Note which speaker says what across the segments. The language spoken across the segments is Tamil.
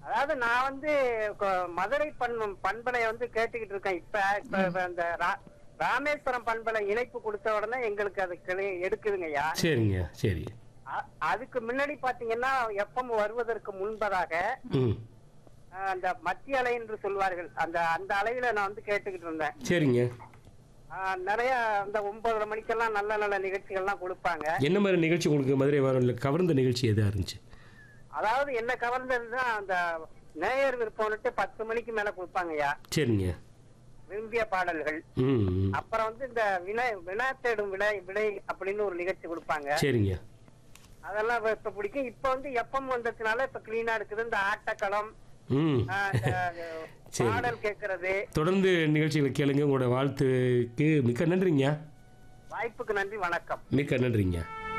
Speaker 1: அதாவது நான் வந்து கொ- மதுரை பண் பண்பலை வந்து கேட்டுக்கிட்டு இருக்கேன் இப்ப இப்ப இப்ப அந்த ரா- ராமேஸ்வரம் பண்பலை இணைப்பு கொடுத்த உடனே எங்களுக்கு அது கிளை- எடுக்குதுங்கய்யா
Speaker 2: சரிங்க சரி
Speaker 1: அ- அதுக்கு முன்னாடி பாத்தீங்கன்னா எப்பம் வருவதற்கு முன்பதாக
Speaker 2: ம்
Speaker 1: அஹ், அந்த மத்திய அலை என்று சொல்வார்கள் அந்த அந்த அலையில நான் வந்து கேட்டுக்கிட்டு இருந்தேன்
Speaker 2: சரிங்க
Speaker 1: அஹ், நிறைய அந்த ஒன்பதரை மணிக்கெல்லாம் நல்ல நல்ல நிகழ்ச்சிகள்லாம் கொடுப்பாங்க
Speaker 2: என்ன மாதிரி நிகழ்ச்சி உங்களுக்கு மதுரை வானொலியில் கவர்ந்த நிகழ்ச்சி எதாக இருந்துச்சு
Speaker 1: அதாவது என்ன கவர்ந்ததுன்னா அந்த நேயர் விருப்பம்னுட்டு பத்து மணிக்கு மேல கொடுப்பாங்கய்யா
Speaker 2: சரிங்க
Speaker 1: விரும்பிய பாடல்கள்
Speaker 2: ம் ம்.
Speaker 1: அப்புறம் வந்து இந்த வினை வினா தேடும் விடை விடை அப்படின்னு ஒரு நிகழ்ச்சி கொடுப்பாங்க
Speaker 2: சரிங்க
Speaker 1: அதெல்லாம் இப்ப- இப்ப பிடிக்கும் இப்ப வந்து எப்பம் வந்ததுனால இப்ப கிளீனா இருக்குது இந்த ஆட்டக்களம்
Speaker 2: ம்
Speaker 1: ஆஹ், இந்த
Speaker 2: சரி.
Speaker 1: பாடல் கேட்கறது
Speaker 2: தொடர்ந்து நிகழ்ச்சிகளை கேளுங்க உங்களோட வாழ்த்துக்கு மிக்க நன்றிங்க
Speaker 1: வாய்ப்புக்கு நன்றி வணக்கம்
Speaker 2: மிக்க நன்றிங்க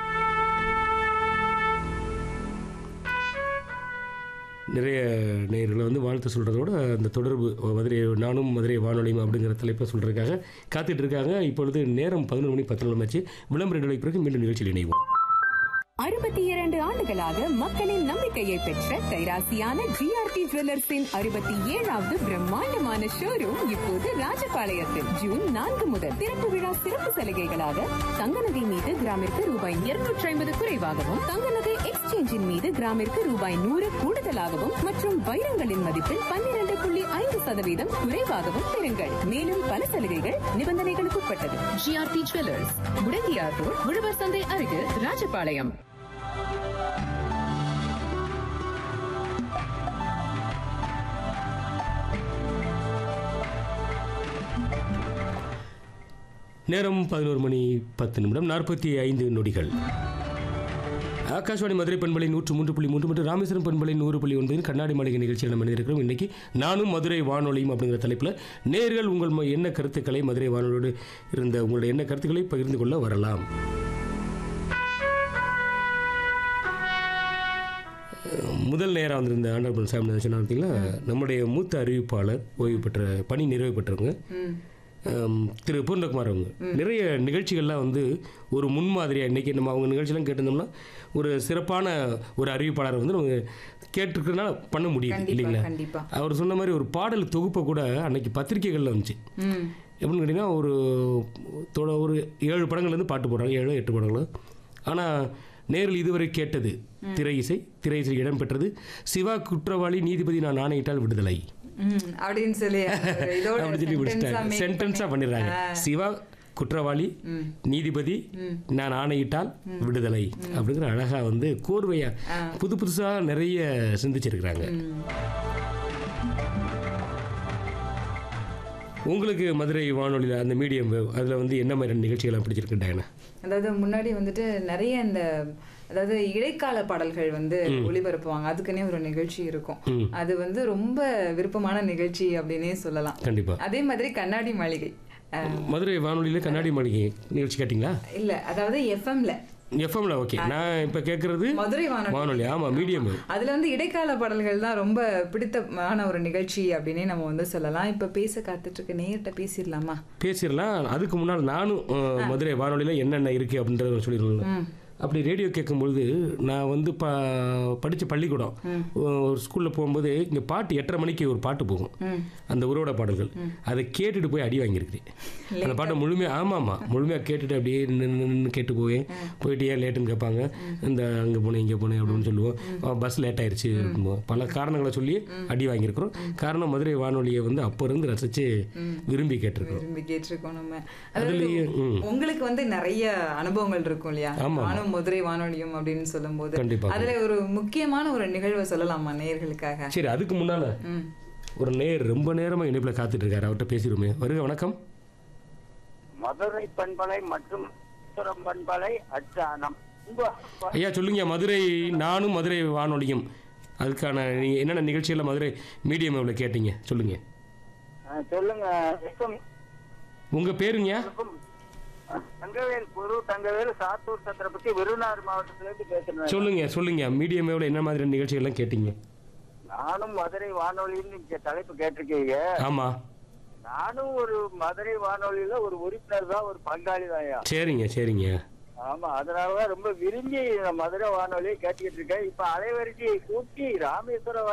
Speaker 2: நிறைய நேயர்களை வந்து வாழ்த்து சொல்கிறதோட அந்த தொடர்பு மதுரை நானும் மதுரை வானொலியும் அப்படிங்கிற தலைப்பை சொல்கிறதுக்காக காத்துட்டு இருக்காங்க இப்பொழுது நேரம் பதினொரு மணி பத்து நிமிடமாச்சு விளம்பர இடைவெளி பிறகு மீண்டும் நிகழ்ச்சியில் இணைவோம்
Speaker 3: அறுபத்தி இரண்டு ஆண்டுகளாக மக்களின் நம்பிக்கையை பெற்ற கைராசியான ஜிஆர்டி ஜுவல்லர்ஸின் அறுபத்தி ஏழாவது பிரம்மாண்டமான ஷோரூம் இப்போது ராஜபாளையத்தில் ஜூன் நான்கு முதல் திறப்பு விழா சிறப்பு சலுகைகளாக தங்க நகை மீது கிராமிற்கு ரூபாய் இருநூற்றி ஐம்பது குறைவாகவும் தங்க நகை எக்ஸ்சேஞ்சின் மீது கிராமிற்கு ரூபாய் நூறு கூடுதலாகவும் மற்றும் வைரங்களின் மதிப்பில் பன்னிரண்டு புள்ளி ஐந்து சதவீதம் குறைவாகவும் பெறுங்கள் மேலும் பல சலுகைகள் நிபந்தனைகளுக்கு உட்பட்டது ஜிஆர்டி ஜுவல்லர்ஸ் முடங்கியார் ரோட் உழவர் சந்தை அருகில் ராஜபாளையம்
Speaker 2: நேரம் பதினோரு மணி பத்து நிமிடம் நாற்பத்தி ஐந்து நொடிகள் ஆகாஷ்வாணி மதுரை பண்பலை நூற்று மூன்று புள்ளி மூன்று மற்றும் ராமேஸ்வரம் பண்பலை நூறு புள்ளி ஒன்பதில் கண்ணாடி மாளிகை நிகழ்ச்சியில் நம்ம இருக்கிறோம் இன்னைக்கு நானும் மதுரை வானொலியும் அப்படிங்கிற தலைப்பில் நேர்கள் உங்கள் ம- என்ன கருத்துக்களை மதுரை வானொலியோடு இருந்த உங்களுடைய என்ன கருத்துக்களை பகிர்ந்து கொள்ள வரலாம் அஹ் முதல் நேரம் வந்திருந்த ஆண்டர்பல் சாமி சொன்னாங்க பார்த்தீங்களா நம்முடைய மூத்த அறிவிப்பாளர் ஓய்வு பெற்ற பணி நிறைவு பெற்றவங்க ஆம், திரு பூர்ணகுமார் அவங்க நிறைய நிகழ்ச்சிகள்லாம் வந்து ஒரு முன்மாதிரியாக இன்றைக்கி நம்ம அவங்க நிகழ்ச்சியெல்லாம் கேட்டிருந்தோம்னா ஒரு சிறப்பான ஒரு அறிவிப்பாளரை வந்து நம்ம கேட்டிருக்கிறதுனால பண்ண முடியுது
Speaker 4: கண்டிப்பா,
Speaker 2: இல்லைங்களா
Speaker 4: கண்டிப்பா.
Speaker 2: அவர் சொன்ன மாதிரி ஒரு பாடல் தொகுப்பை கூட அன்னைக்கு பத்திரிக்கைகளில் வந்துச்சு
Speaker 4: ம்
Speaker 2: எப்படின்னு கேட்டிங்கன்னா ஒரு தொட- ஒரு ஏழு படங்கள்லேருந்து பாட்டு போடுறாங்க ஏழோ எட்டு படங்களும் ஆனால் நேரில் இதுவரை கேட்டது திரை இசை திரை இசை இடம்பெற்றது சிவா குற்றவாளி நீதிபதி நான் ஆணையிட்டால் விடுதலை
Speaker 4: ம், அப்படின்னு சொல்லி ஒரு இதோட
Speaker 2: அப்படி சொல்லி
Speaker 4: sentence-ஆ
Speaker 2: முடிச்சிட்டாங்க
Speaker 4: make
Speaker 2: சென்டென்ஸாக பண்ணிடுறாங்க சிவா குற்றவாளி நீதிபதி நான் ஆணையிட்டால் விடுதலை அப்படிங்கிற அழகா வந்து கோர்வையா புது புதுசா நிறைய சிந்திச்சிருக்கிறாங்க உங்களுக்கு மதுரை வானொலியில் அந்த மீடியம் அதில் வந்து என்ன மாதிரி நிகழ்ச்சிகள்லாம் பிடிச்சிருக்கு டயனா
Speaker 4: அதாவது முன்னாடி வந்துட்டு நிறைய இந்த அதாவது இடைக்கால பாடல்கள் வந்து ஒளிபரப்புவாங்க அதுக்குன்னே ஒரு நிகழ்ச்சி இருக்கும் அது வந்து ரொம்ப விருப்பமான நிகழ்ச்சி அப்படின்னே சொல்லலாம்
Speaker 2: கண்டிப்பா
Speaker 4: அதே மாதிரி கண்ணாடி மாளிகை அஹ்,
Speaker 2: மதுரை வானொலியில் கண்ணாடி மாளிகை நிகழ்ச்சி கேட்டிங்களா
Speaker 4: இல்ல அதாவது எஃப்எம்ல
Speaker 2: எஃப்எம்ல ஓகே நான் இப்போ கேட்குறது
Speaker 4: மதுரை வானொலி
Speaker 2: வானொலி ஆமாம் மீடியம்
Speaker 4: அதுல வந்து இடைக்கால பாடல்கள் தான் ரொம்ப பிடித்தமான ஒரு நிகழ்ச்சி அப்படின்னே நம்ம வந்து சொல்லலாம் இப்ப பேச காத்துட்டு இருக்க நேர்கிட்ட பேசிடலாமா
Speaker 2: பேசிடலாம் அதுக்கு முன்னால் நானும் அஹ், மதுரை வானொலியில் என்னென்ன இருக்குது அப்படின்றத சொல்லிடுவேன் அப்படி ரேடியோ கேட்கும்பொழுது நான் வந்து ப படித்த பள்ளிக்கூடம் ஒரு ஸ்கூலில் போகும்போது இங்கே பாட்டு எட்டரை மணிக்கு ஒரு பாட்டு போகும் அந்த உறவோட பாடல்கள் அதை கேட்டுட்டு போய் அடி வாங்கியிருக்கிறேன் அந்த பாட்டை முழுமையாக ஆமாம் ஆமாம் முழுமையாக கேட்டுட்டு அப்படியே நின்று நின்று கேட்டு போய் போயிட்டு ஏன் லேட்டுன்னு கேட்பாங்க இந்த அங்கே போனேன் இங்கே போனேன் அப்படின்னு சொல்லுவோம் பஸ் லேட் ஆயிடுச்சு அப்படிம்போம். பல காரணங்களை சொல்லி அடி வாங்கியிருக்கிறோம் காரணம் மதுரை வானொலியை வந்து அப்போ இருந்து ரசித்து விரும்பி கேட்டிருக்கிறோம்
Speaker 4: விரும்பி கேட்டிருக்கோம் நம்ம அதாவது
Speaker 2: அதுலயே, ம்.
Speaker 4: உங்களுக்கு வந்து நிறைய அனுபவங்கள் இருக்கும் இல்லையா
Speaker 2: ஆமா.
Speaker 4: நானும் மதுரை வானொலியும் அப்படின்னு சொல்லும்போது
Speaker 2: கண்டிப்பா.
Speaker 4: அதுல ஒரு முக்கியமான ஒரு நிகழ்வை சொல்லலாமா நேயர்களுக்காக
Speaker 2: சரி அதுக்கு முன்னால்
Speaker 4: ம்
Speaker 2: ஒரு நேர் ரொம்ப நேரமாக இணைப்பில் காத்துட்டு இருக்காரு அவர்கிட்ட பேசிடுவோமே வருக வணக்கம்
Speaker 1: மதுரை பண்பலை மற்றும் ராமேஸ்வரம் பண்பலை அச்சா நம்
Speaker 2: ஐயா சொல்லுங்க மதுரை நானும் மதுரை வானொலியும் அதுக்கான நீங்கள் என்னென்ன நிகழ்ச்சியில் மதுரை மீடியம் எவ்வளோ கேட்டீங்க சொல்லுங்க
Speaker 1: சொல்லுங்க எஃப்எம்
Speaker 2: உங்கள் பேருங்க
Speaker 1: தங்கவேல் குரு தங்கவேல் சாத்தூர் சத்திரப்பட்டி விருதுநகர் மாவட்டத்துல இருந்து பேசுறேன்
Speaker 2: சொல்லுங்க சொல்லுங்க மீடியம் எவ்வளோ என்ன மாதிரி நிகழ்ச்சிகள்லாம் கேட்டீங்க
Speaker 1: நானும் மதுரை வானொலின்னு இங்க தலைப்பு கேட்டிருக்கீங்க
Speaker 2: ஆமாம்
Speaker 1: நானும் ஒரு மதுரை வானொலியில ஒரு உறுப்பினர் தான் ஒரு பங்காளி தான்
Speaker 2: சரிங்க சரிங்க
Speaker 1: ஆமா அதனாலதான் ரொம்ப விரும்பி நான் மதுரை வானொலியை கேட்டுக்கிட்டு இருக்கேன் இப்ப அலைவரிசையை கூட்டி ராமேஸ்வரம்